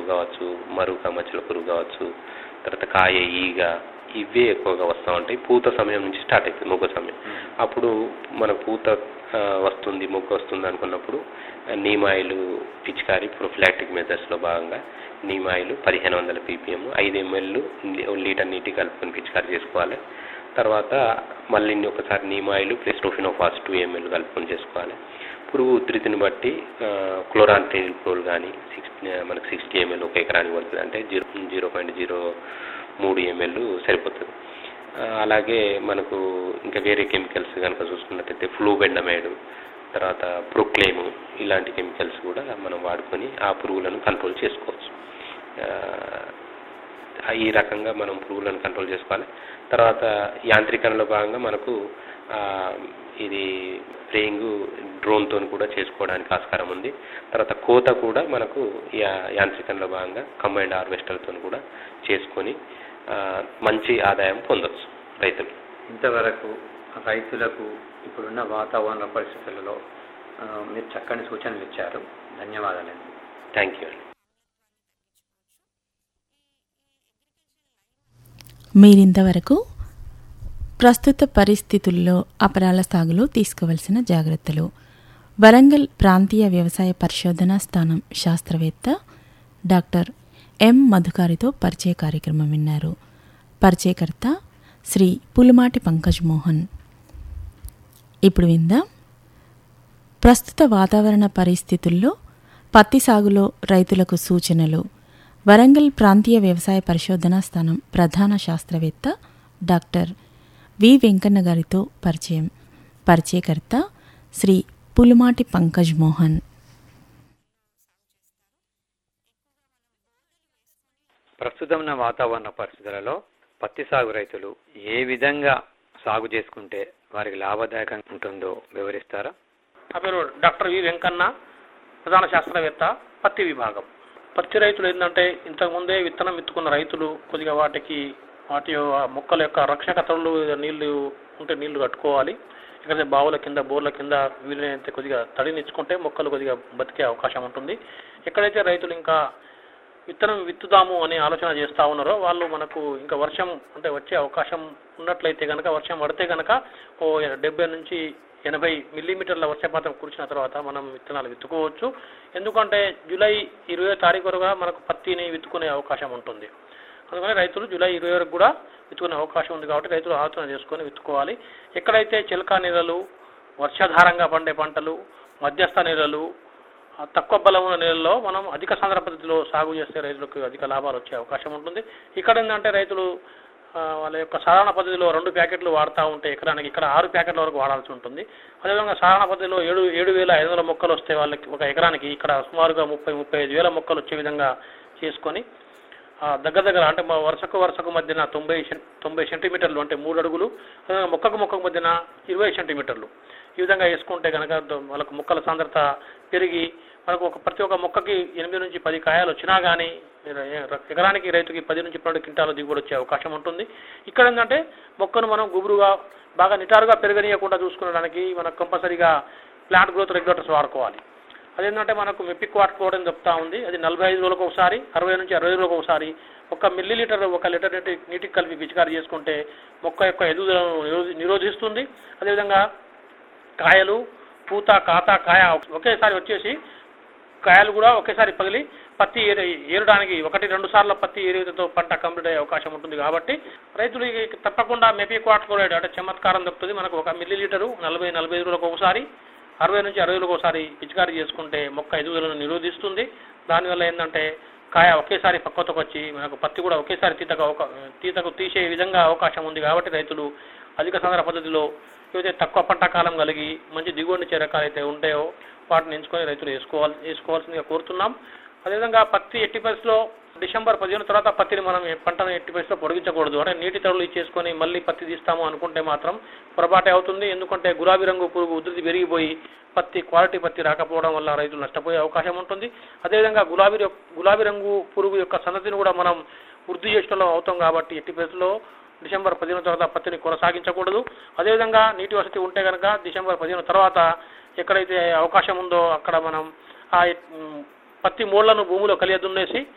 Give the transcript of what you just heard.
కావచ్చు మరుక మచ్చల పురుగు కావచ్చు తర్వాత కాయ ఈగ ఇవే ఎక్కువగా వస్తూ ఉంటాయి పూత సమయం నుంచి స్టార్ట్ అవుతుంది మొగ్గ సమయం అప్పుడు మన పూత ఆ, వస్తుంది మొగ్గ వస్తుంది అనుకున్నప్పుడు ఆ, నీమాయిలు పిచికారి ప్రొఫిలాక్టిక్ మెథడ్స్లో భాగంగా నీమాయిలు పదిహేను వందల పీపీఎం ఐదు ఎంఎల్ లీటర్ నీటి కలుపుకొని పిచికారి చేసుకోవాలి తర్వాత మళ్ళీ ఒకసారి నీమాయిలు ప్లస్ టోఫినోఫాస్ టూ ఎంఎల్ కలుపుకొని చేసుకోవాలి పురుగు ఉధృతిని బట్టి క్లోరాంట్రిప్రోల్ కానీ సిక్స్ మనకు సిక్స్టీ ఎంఎల్ ఒక ఎకరానికి పడుతుంది అంటే జీరో జీరో పాయింట్ జీరో మూడు ఎంఎల్ సరిపోతుంది ఆ, అలాగే మనకు ఇంకా వేరే కెమికల్స్ కనుక చూసుకున్నట్టయితే ఫ్లూబెండమైడ్ తర్వాత ప్రొక్లేము ఇలాంటి కెమికల్స్ కూడా మనం వాడుకొని ఆ పురుగులను కంట్రోల్ చేసుకోవచ్చు ఆ, ఈ రకంగా మనం పురుగులను కంట్రోల్ చేసుకోవాలి తర్వాత యాంత్రీకరణలో భాగంగా మనకు ఆ, ఇది స్ప్రేయింగ్ డ్రోన్తో కూడా చేసుకోవడానికి ఆస్కారం ఉంది తర్వాత కోత కూడా మనకు యా- యాంత్రీకరణలో భాగంగా కంబైండ్ హార్వెస్టర్తో కూడా చేసుకొని ఆ, మంచి ఆదాయం పొందొచ్చు రైతులు ఇంతవరకు రైతులకు ఇప్పుడున్న వాతావరణ పరిస్థితులలో ఆ, మీరు చక్కని సూచనలు ఇచ్చారు ధన్యవాదాలండి థ్యాంక్ యూ అండి మీరింతవరకు ప్రస్తుత పరిస్థితుల్లో అపరాల సాగులో తీసుకోవలసిన జాగ్రత్తలు వరంగల్ ప్రాంతీయ వ్యవసాయ పరిశోధనా స్థానం శాస్త్రవేత్త డాక్టర్ ఎం మధుకారితో పరిచయ కార్యక్రమం విన్నారు పరిచయకర్త శ్రీ పులుమాటి పంకజ్ మోహన్ ఇప్పుడు విందాం ప్రస్తుత వాతావరణ పరిస్థితుల్లో పత్తి సాగులో రైతులకు సూచనలు వరంగల్ ప్రాంతీయ వ్యవసాయ పరిశోధనా స్థానం ప్రధాన శాస్త్రవేత్త డాక్టర్ వి వెంకన్న గారితో పరిచయం పరిచయకర్త శ్రీ పులుమాటి పంకజ్ మోహన్ ప్రస్తుతం ఉన్న వాతావరణ పరిస్థితులలో పత్తి సాగు రైతులు ఏ విధంగా సాగు చేసుకుంటే వారికి లాభదాయకంగా ఉంటుందో వివరిస్తారా నా పేరు డాక్టర్ వి వెంకన్న ప్రధాన శాస్త్రవేత్త పత్తి విభాగం పత్తి రైతులు ఏంటంటే ఇంతకుముందే విత్తనం విత్తుకున్న రైతులు కొద్దిగా వాటికి వాటి యొక్క మొక్కల యొక్క రక్షకతలు నీళ్లు ఉంటే నీళ్లు కట్టుకోవాలి ఎక్కడైతే బావుల కింద బోర్ల కింద వీలైనంత కొద్దిగా తడిని ఇచ్చుకుంటే మొక్కలు కొద్దిగా బతికే అవకాశం ఉంటుంది ఎక్కడైతే రైతులు ఇంకా విత్తనం విత్తుదాము అనే ఆలోచన చేస్తూ ఉన్నారో వాళ్ళు మనకు ఇంకా వర్షం అంటే వచ్చే అవకాశం ఉన్నట్లయితే కనుక వర్షం పడితే కనుక ఓ డెబ్బై నుంచి ఎనభై మిల్లీమీటర్ల వర్షపాతం కురిసిన తర్వాత మనం విత్తనాలు విత్తుకోవచ్చు ఎందుకంటే జూలై ఇరవై తారీఖు వరకు మనకు పత్తిని విత్తుకునే అవకాశం ఉంటుంది అందుకని రైతులు జూలై ఇరవై వరకు కూడా విత్తుకునే అవకాశం ఉంది కాబట్టి రైతులు ఆలోచన చేసుకొని విత్తుకోవాలి ఎక్కడైతే చిలకా నీళ్ళలు వర్షాధారంగా పండే పంటలు మధ్యస్థ నీళ్ళలు ఆ తక్కువ బలం ఉన్న నేలలో మనం అధిక సాంద్ర పద్ధతిలో సాగు చేస్తే రైతులకు అధిక లాభాలు వచ్చే అవకాశం ఉంటుంది ఇక్కడ ఏంటంటే రైతులు ఆ, వాళ్ళ యొక్క సాధారణ పద్ధతిలో రెండు ప్యాకెట్లు వాడుతూ ఉంటే ఎకరానికి ఇక్కడ ఆరు ప్యాకెట్ల వరకు వాడాల్సి ఉంటుంది అదేవిధంగా సాధారణ పద్ధతిలో ఏడు ఏడు వేల ఐదు వందల మొక్కలు వస్తే వాళ్ళకి ఒక ఎకరానికి ఇక్కడ సుమారుగా ముప్పై ముప్పై ఐదు వేల మొక్కలు వచ్చే విధంగా చేసుకొని ఆ, దగ్గర దగ్గర అంటే మా వరుసకు వరుసకు మధ్యన తొంభై సెం- తొంభై సెంటీమీటర్లు అంటే మూడు అడుగులు అదేవిధంగా మొక్కకు మొక్కకు మధ్యన ఇరవై సెంటీమీటర్లు ఈ విధంగా వేసుకుంటే కనుక ద- వాళ్ళకు మొక్కల సాంద్రత పెరిగి మనకు ఒక ప్రతి ఒక్క మొక్కకి ఎనిమిది నుంచి పది కాయలు వచ్చినా కానీ ఎకరానికి రైతుకి పది నుంచి పన్నెండు క్వింటాల దిగుబడి వచ్చే అవకాశం ఉంటుంది ఇక్కడ ఏంటంటే మొక్కను మనం గుబురుగా బాగా నిటారుగా పెరగనీయకుండా చూసుకోవడానికి మనకు కంపల్సరీగా ప్లాంట్ గ్రోత్ రెగ్యులేటర్స్ వాడుకోవాలి అదేంటంటే మనకు మెపిక్ వాటర్ ఫ్లోరైన్ చెప్తా ఉంది అది నలభై ఐదు రోజులకు ఒకసారి అరవై నుంచి అరవై రోజులకు ఒకసారి ఒక మిల్లీ లీటర్ ఒక లీటర్ నీటి నీటికి కలిపి పిచికారి చేసుకుంటే మొక్క యొక్క ఎదుగుదలను నిరోధి- నిరోధిస్తుంది అదేవిధంగా కాయలు పూత కాత కాయ ఒకేసారి వచ్చేసి కాయలు కూడా ఒకేసారి పగిలి పత్తి ఏర ఏరడానికి ఒకటి రెండు సార్లు పత్తి ఏరితో పంట కంప్లీట్ అయ్యే అవకాశం ఉంటుంది కాబట్టి రైతులు ఇక తప్పకుండా మెపీ క్వాట్కోరైడ్ అంటే చమత్కారం దొరుకుతుంది మనకు ఒక మిల్లీ లీటరు నలభై నలభై ఐదు రోజులకు ఒకసారి అరవై నుంచి అరవై రోజులకు ఒకసారి పిచికారీ చేసుకుంటే మొక్క ఎదుగుదలను నిరోధిస్తుంది దానివల్ల ఏంటంటే కాయ ఒకేసారి పక్వతకు వచ్చి మనకు పత్తి కూడా ఒకేసారి తీతకు అవకా తీతకు తీసే విధంగా అవకాశం ఉంది కాబట్టి రైతులు అధిక సాంద్ర పద్ధతిలో ఏవైతే తక్కువ పంట కాలం కలిగి మంచి దిగుబడి రకాలు అయితే ఉంటాయో వాటిని ఎంచుకొని రైతులు వేసుకోవాలి వేసుకోవాల్సిందిగా కోరుతున్నాం అదేవిధంగా పత్తి ఎట్టి పరిస్థితిలో డిసెంబర్ పదిహేను తర్వాత పత్తిని మనం ఏ పంటను ఎట్టి పరిస్థితిలో పొడిగించకూడదు అంటే నీటి తడులు ఇచ్చేసుకొని మళ్ళీ పత్తి తీస్తాము అనుకుంటే మాత్రం పొరపాటే అవుతుంది ఎందుకంటే గులాబీ రంగు పురుగు ఉధృతి పెరిగిపోయి పత్తి క్వాలిటీ పత్తి రాకపోవడం వల్ల రైతులు నష్టపోయే అవకాశం ఉంటుంది అదేవిధంగా గులాబీ యొక్క- గులాబీ రంగు పురుగు యొక్క సంతతిని కూడా మనం వృద్ధి చేసడం అవుతాం కాబట్టి ఎట్టి పరిస్థితుల్లో డిసెంబర్ పదిహేను తర్వాత పత్తిని కొనసాగించకూడదు అదేవిధంగా నీటి వసతి ఉంటే కనుక డిసెంబర్ పదిహేను తర్వాత ఎక్కడైతే అవకాశం ఉందో అక్కడ మనం ఆ ఉమ్, పత్తి మూళ్లను భూమిలో కలియదున్నేసి